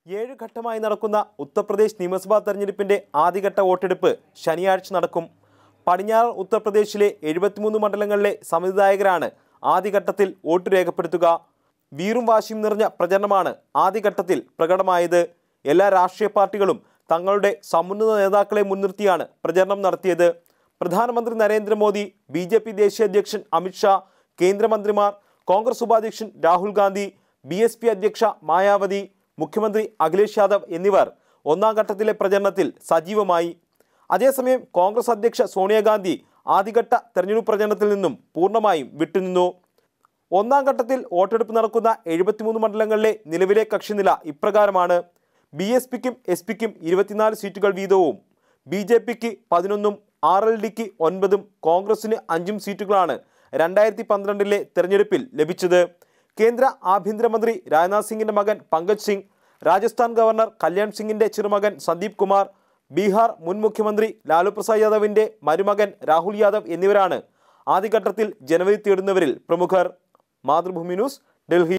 ഏഴ് ഘട്ടമായി നടക്കുന്ന ഉത്തർപ്രദേശ് നിയമസഭാ തെരഞ്ഞെടുപ്പിന്റെ ആദ്യഘട്ട വോട്ടെടുപ്പ് ശനിയാഴ്ച നടക്കും പടിഞ്ഞാറൻ ഉത്തർപ്രദേശിലെ എഴുപത്തിമൂന്ന് മണ്ഡലങ്ങളിലെ സമിതിദായകരാണ് ആദ്യഘട്ടത്തിൽ വോട്ട് രേഖപ്പെടുത്തുക വീറും വാശിയും നിറഞ്ഞ പ്രചരണമാണ് ആദ്യഘട്ടത്തിൽ പ്രകടമായത് എല്ലാ രാഷ്ട്രീയ പാർട്ടികളും തങ്ങളുടെ സമുന്നത നേതാക്കളെ മുൻനിർത്തിയാണ് പ്രചരണം നടത്തിയത് പ്രധാനമന്ത്രി നരേന്ദ്രമോദി ബി ജെ പി ദേശീയ അധ്യക്ഷൻ അമിത്ഷാ കേന്ദ്രമന്ത്രിമാർ കോൺഗ്രസ് ഉപാധ്യക്ഷൻ Rahul Gandhi B S P അധ്യക്ഷ മായാവതി മുഖ്യമന്ത്രി അഖിലേഷ് യാദവ് എന്നിവർ ഒന്നാം ഘട്ടത്തിലെ പ്രചരണത്തിൽ സജീവമായി അതേസമയം കോൺഗ്രസ് അധ്യക്ഷ സോണിയാഗാന്ധി ആദ്യഘട്ട തെരഞ്ഞെടുപ്പ് പ്രചരണത്തിൽ നിന്നും പൂർണ്ണമായും വിട്ടുനിന്നു ഒന്നാം ഘട്ടത്തിൽ വോട്ടെടുപ്പ് നടക്കുന്ന എഴുപത്തിമൂന്ന് മണ്ഡലങ്ങളിലെ നിലവിലെ കക്ഷിനില ഇപ്രകാരമാണ് ബി എസ് പിക്കും എസ് പിക്കും ഇരുപത്തിനാല് സീറ്റുകൾ വീതവും ബി ജെ പിക്ക് പതിനൊന്നും ആർ എൽ ഡിക്ക് ഒൻപതും കോൺഗ്രസിന് അഞ്ചും സീറ്റുകളാണ് രണ്ടായിരത്തി പന്ത്രണ്ടിലെ തെരഞ്ഞെടുപ്പിൽ ലഭിച്ചത് കേന്ദ്ര ആഭ്യന്തരമന്ത്രി രാജ്നാഥ് സിംഗിന്റെ മകൻ പങ്കജ് സിംഗ് രാജസ്ഥാൻ ഗവർണർ കല്യാൺ സിംഗിന്റെ ചെറുമകൻ സന്ദീപ് കുമാർ ബീഹാർ മുൻ മുഖ്യമന്ത്രി ലാലു പ്രസാദ് യാദവിന്റെ മരുമകൻ രാഹുൽ യാദവ് എന്നിവരാണ് ആദ്യഘട്ടത്തിൽ ജനവിധി തേടുന്നവരിൽ പ്രമുഖർ മാതൃഭൂമി ന്യൂസ് ഡൽഹി